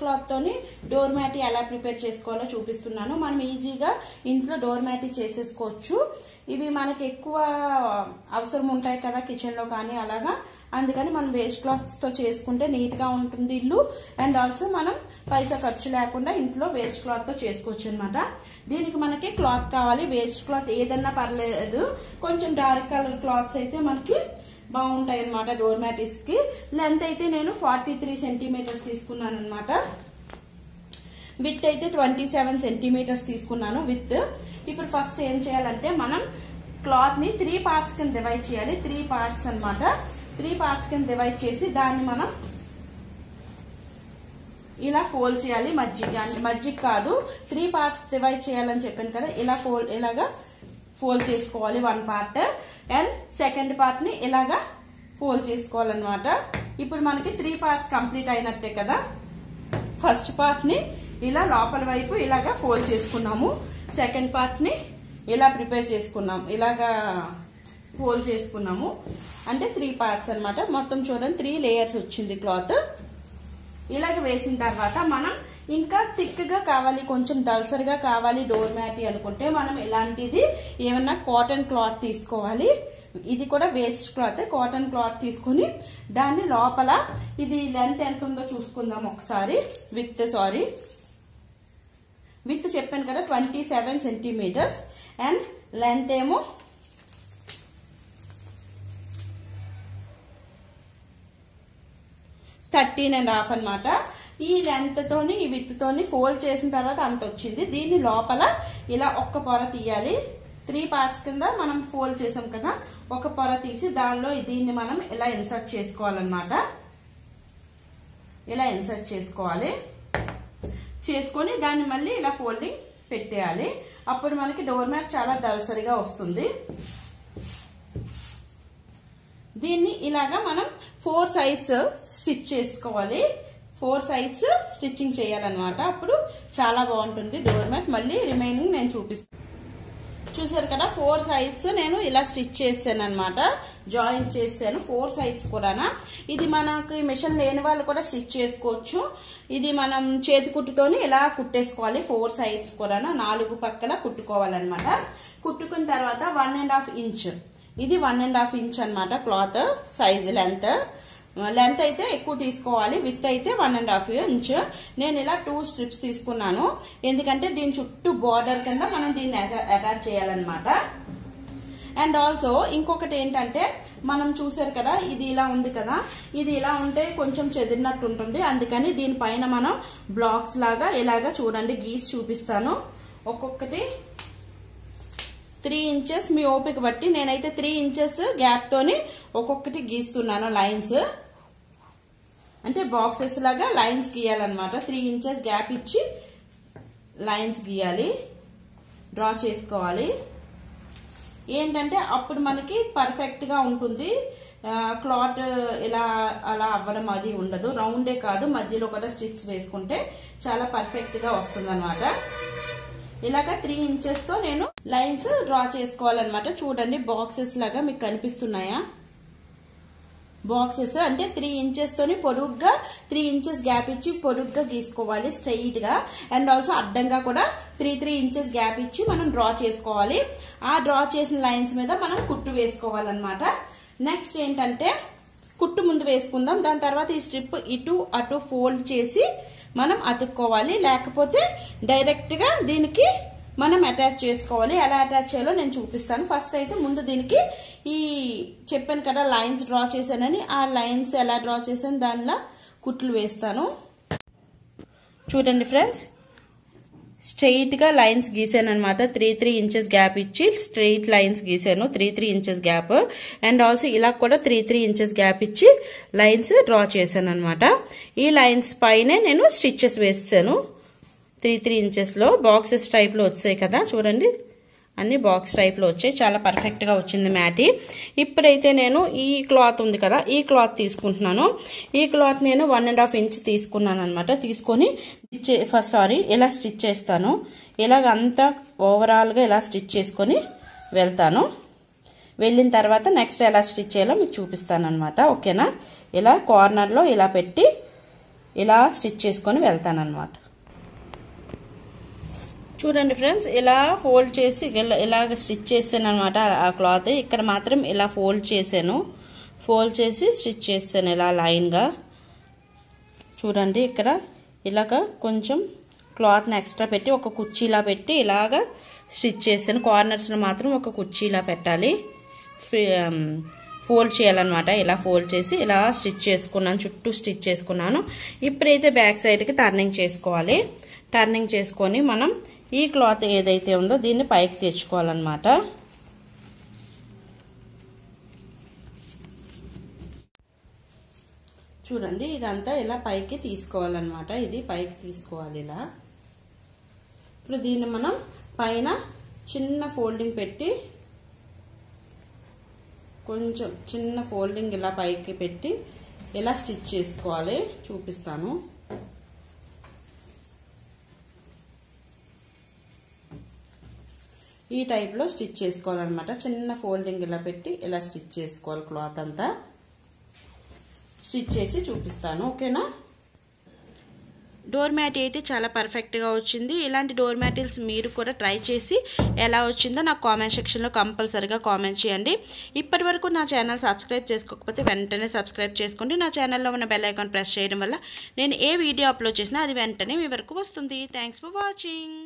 క్లాత్తోని door mat ఎలా prepare చేసుకోవాలో చూపిస్తున్నాను మనం ఈజీగా ఇంట్లో డోర్ మ్యాట్ చేసేసుకోవచ్చు ఇవి మనకి ఎక్కువ అవసరం ఉంటాయి కదా కిచెన్ లో కానీ అలాగా అందుకని మనం వేస్ట్ క్లాత్స్ తో చేసుకుంటే నీట్ గా ఉంటుంది ఇల్లు అండ్ ఆల్సో మనం పైసా ఖర్చు లేకుండా ఇంట్లో వేస్ట్ క్లాత్ తో చేసుకోవచ్చు అనమాట దీనికి మనకి క్లాత్ కావాలి వేస్ట్ క్లాత్ ఏదన్నా పర్లేదు కొంచెం డార్క్ కలర్ క్లాత్స్ అయితే మనకి బాగుంటాయి అనమాట డోర్ మ్యాటిస్ కి లెంత్ అయితే నేను ఫార్టీ త్రీ సెంటీమీటర్స్ తీసుకున్నాను అనమాట విత్ అయితే ట్వంటీ సెవెన్ సెంటీమీటర్స్ తీసుకున్నాను విత్ ఇప్పుడు ఫస్ట్ ఏం చేయాలంటే మనం క్లాత్ ని త్రీ పార్ట్స్ కింద డివైడ్ చేయాలి త్రీ పార్ట్స్ అన్నమాట త్రీ పార్ట్స్ కింద డివైడ్ చేసి దాన్ని మనం ఇలా ఫోల్డ్ చేయాలి మజ్జిగ అంటే మజ్జిగ కాదు త్రీ పార్ట్స్ డివైడ్ చేయాలని చెప్పాను కదా ఇలా ఫోల్డ్ ఇలాగా ఫోల్డ్ చేసుకోవాలి one part and second part ని ఇలాగా ఫోల్డ్ చేసుకోవాలన్నమాట ఇప్పుడు మనకి త్రీ పార్ట్స్ కంప్లీట్ అయినట్టే కదా ఫస్ట్ పార్ట్ ని ఇలా లోపల వైపు ఇలాగా ఫోల్డ్ చేసుకున్నాము సెకండ్ పార్ట్ ని ఇలా ప్రిపేర్ చేసుకున్నాం ఇలాగా ఫోల్డ్ చేసుకున్నాము అంటే త్రీ పార్ట్స్ అన్నమాట మొత్తం చూడండి త్రీ లేయర్స్ వచ్చింది క్లాత్ ఇలాగ వేసిన తర్వాత మనం ఇంకా థిక్ గా కావాలి కొంచెం దల్సరిగా కావాలి డోర్ మ్యాట్ అనుకుంటే మనం ఇలాంటిది ఏమన్నా కాటన్ క్లాత్ తీసుకోవాలి ఇది కూడా వేస్ట్ క్లాత్ కాటన్ క్లాత్ తీసుకుని దాన్ని లోపల ఇది లెంత్ ఎంత ఉందో చూసుకుందాం ఒకసారి విత్ సారీ విత్ చెప్పాను కదా twenty seven centimetres and length ఏమో థర్టీన్ అండ్ హాఫ్ అనమాట ఈ లెంత్ తోని ఈ విత్ తోని ఫోల్డ్ చేసిన తర్వాత అంత వచ్చింది దీన్ని లోపల ఇలా ఒక్క పొర తీయాలి త్రీ పార్ట్స్ కింద మనం ఫోల్డ్ చేసాం కదా ఒక పొర తీసి దానిలో దీన్ని మనం ఇలా ఇన్సర్ట్ చేసుకోవాలన్నమాట ఇలా ఇన్సర్ట్ చేసుకోవాలి చేసుకొని దాన్ని మళ్ళీ ఇలా ఫోల్డింగ్ పెట్టేయాలి అప్పుడు మనకి డోర్ మ్యాట్ చాలా దళసరిగా వస్తుంది దీన్ని ఇలాగా మనం ఫోర్ సైడ్స్ స్టిచ్ చేసుకోవాలి ఫోర్ సైడ్స్ స్టిచ్చింగ్ చేయాలన్నమాట అప్పుడు చాలా బాగుంటుంది డోర్ మ్యాట్ మళ్ళీ రిమైనింగ్ నేను చూపిస్తాను చూసారు కదా ఫోర్ సైడ్స్ నేను ఇలా స్టిచ్ చేశాను అనమాట జాయిన్ చేశాను ఫోర్ సైడ్స్ కూడా ఇది మనకి మిషన్ లేని వాళ్ళు కూడా స్టిచ్ చేసుకోవచ్చు ఇది మనం చేతి కుట్టుతోని ఇలా కుట్టేసుకోవాలి ఫోర్ సైడ్స్ కూడా నాలుగు పక్కల కుట్టుకోవాలన్నమాట కుట్టుకున్న తర్వాత వన్ అండ్ హాఫ్ ఇంచ్ ఇది వన్ అండ్ హాఫ్ ఇంచ్ అనమాట క్లాత్ సైజ్ లెంత్ లెంత్ అయితే ఎక్కువ తీసుకోవాలి విత్ అయితే వన్ అండ్ హాఫ్ ఇంచ్ నేను ఇలా టూ స్ట్రిప్స్ తీసుకున్నాను ఎందుకంటే దీని చుట్టూ బార్డర్ కింద మనం దీన్ని అటాచ్ చేయాలన్నమాట అండ్ ఆల్సో ఇంకొకటి ఏంటంటే మనం చూసారు కదా ఇది ఇలా ఉంది కదా ఇది ఇలా ఉంటే కొంచెం చెదిరినట్టు ఉంటుంది అందుకని దీనిపైన మనం బ్లాక్స్ లాగా ఇలాగా చూడండి గీసి చూపిస్తాను ఒక్కొక్కటి త్రీ ఇంచెస్ మీ ఓపిక బట్టి నేనైతే త్రీ ఇంచెస్ గ్యాప్ తోని ఒక్కొక్కటి గీస్తున్నాను లైన్స్ అంటే బాక్సెస్ లాగా లైన్స్ గీయాలన్నమాట త్రీ ఇంచెస్ గ్యాప్ ఇచ్చి లైన్స్ గీయాలి డ్రా చేసుకోవాలి ఏంటంటే అప్పుడు మనకి పర్ఫెక్ట్ గా ఉంటుంది క్లాత్ ఇలా అలా అవ్వడం అది ఉండదు రౌండే కాదు మధ్యలో కూడా స్టిచ్ వేసుకుంటే చాలా పర్ఫెక్ట్ గా వస్తుంది అనమాట ఇలాగా త్రీ ఇంచెస్ తో నేను లైన్స్ డ్రా చేసుకోవాలన్నమాట చూడండి బాక్సెస్ లాగా మీకు కనిపిస్తున్నాయా బాక్సెస్ అంటే త్రీ ఇంచెస్ తోని పొడుగ్గా త్రీ ఇంచెస్ గ్యాప్ ఇచ్చి పొడుగ్గా గీసుకోవాలి స్ట్రైట్ గా అండ్ ఆల్సో అడ్డంగా కూడా త్రీ త్రీ ఇంచెస్ గ్యాప్ ఇచ్చి మనం డ్రా చేసుకోవాలి ఆ డ్రా చేసిన లైన్స్ మీద మనం కుట్టు వేసుకోవాలన్నమాట నెక్స్ట్ ఏంటంటే కుట్టు ముందు వేసుకుందాం దాని తర్వాత ఈ స్ట్రిప్ ఇటు అటు ఫోల్డ్ చేసి మనం అతుక్కోవాలి లేకపోతే డైరెక్ట్ గా దీనికి మనం అటాచ్ చేసుకోవాలి ఎలా అటాచ్ చేయాలో నేను చూపిస్తాను ఫస్ట్ అయితే ముందు దీనికి ఈ చెప్పాను కదా లైన్స్ డ్రా చేశానని ఆ లైన్స్ ఎలా డ్రా చేశాను దానిలో కుట్లు వేస్తాను చూడండి ఫ్రెండ్స్ స్ట్రెయిట్ గా లైన్స్ గీసాను అనమాట త్రీ త్రీ ఇంచెస్ గ్యాప్ ఇచ్చి స్ట్రెయిట్ లైన్స్ గీసాను three three inches gap and also ఇలా కూడా త్రీ త్రీ ఇంచెస్ గ్యాప్ ఇచ్చి లైన్స్ డ్రా చేశాను అనమాట ఈ లైన్స్ పైనే నేను స్టిచ్చెస్ వేసాను త్రీ త్రీ ఇంచెస్ లో బాక్సెస్ టైప్ లో వచ్చాయి కదా చూడండి అన్ని బాక్స్ టైప్ లో వచ్చాయి చాలా పర్ఫెక్ట్ గా వచ్చింది మ్యాటి ఇప్పుడైతే నేను ఈ క్లాత్ ఉంది కదా ఈ క్లాత్ తీసుకుంటున్నాను ఈ క్లాత్ నేను వన్ అండ్ హాఫ్ ఇంచ్ తీసుకున్నాను అనమాట తీసుకొని ఫస్ట్ సారీ ఇలా స్టిచ్ చేస్తాను ఇలాగ అంతా ఓవరాల్ గా ఇలా స్టిచ్ చేసుకొని వెళ్తాను వెళ్ళిన తర్వాత నెక్స్ట్ ఎలా స్టిచ్ చేయాలో మీకు చూపిస్తాను అనమాట ఓకేనా ఇలా కార్నర్లో ఇలా పెట్టి ఇలా స్టిచ్ చేసుకొని వెళ్తాను అనమాట చూడండి ఫ్రెండ్స్ ఇలా ఫోల్డ్ చేసి ఇలా ఇలాగ స్టిచ్ చేసాను అనమాట ఆ క్లాత్ ఇక్కడ మాత్రం ఇలా ఫోల్డ్ చేశాను ఫోల్డ్ చేసి స్టిచ్ చేస్తాను ఇలా లైన్గా చూడండి ఇక్కడ ఇలాగ కొంచెం క్లాత్ని ఎక్స్ట్రా పెట్టి ఒక కుర్చీలా పెట్టి ఇలాగ స్టిచ్ చేశాను కార్నర్స్లో మాత్రం ఒక కుర్చీలా పెట్టాలి ఫోల్డ్ చేయాలన్నమాట ఇలా ఫోల్డ్ చేసి ఇలా స్టిచ్ చేసుకున్నాను చుట్టూ స్టిచ్ చేసుకున్నాను ఇప్పుడైతే బ్యాక్ సైడ్కి టర్నింగ్ చేసుకోవాలి టర్నింగ్ చేసుకొని మనం ఈ క్లాత్ ఏదైతే ఉందో దీన్ని పైకి తెచ్చుకోవాలన్నమాట చూడండి ఇదంతా ఇలా పైకి తీసుకోవాలన్నమాట ఇది పైకి తీసుకోవాలి ఇలా ఇప్పుడు దీన్ని మనం పైన చిన్న ఫోల్డింగ్ పెట్టి కొంచెం చిన్న ఫోల్డింగ్ ఇలా పైకి పెట్టి ఇలా స్టిచ్ చేసుకోవాలి చూపిస్తాను ఈ టైప్లో స్టిచ్ చేసుకోవాలన్నమాట చిన్న ఫోల్డింగ్ ఇలా పెట్టి ఇలా స్టిచ్ చేసుకోవాలి క్లాత్ అంతా స్టిచ్ చేసి చూపిస్తాను ఓకేనా డోర్ మ్యాట్ అయితే చాలా పర్ఫెక్ట్గా వచ్చింది ఇలాంటి డోర్ మ్యాటిల్స్ మీరు కూడా ట్రై చేసి ఎలా వచ్చిందో నాకు కామెంట్ సెక్షన్లో కంపల్సరీగా కామెంట్ చేయండి ఇప్పటి వరకు నా ఛానల్ సబ్స్క్రైబ్ చేసుకోకపోతే వెంటనే సబ్స్క్రైబ్ చేసుకోండి నా ఛానల్లో ఉన్న బెల్ ఐకాన్ ప్రెస్ చేయడం వల్ల నేను ఏ వీడియో అప్లోడ్ చేసినా అది వెంటనే మీ వరకు వస్తుంది థ్యాంక్స్ ఫర్ వాచింగ్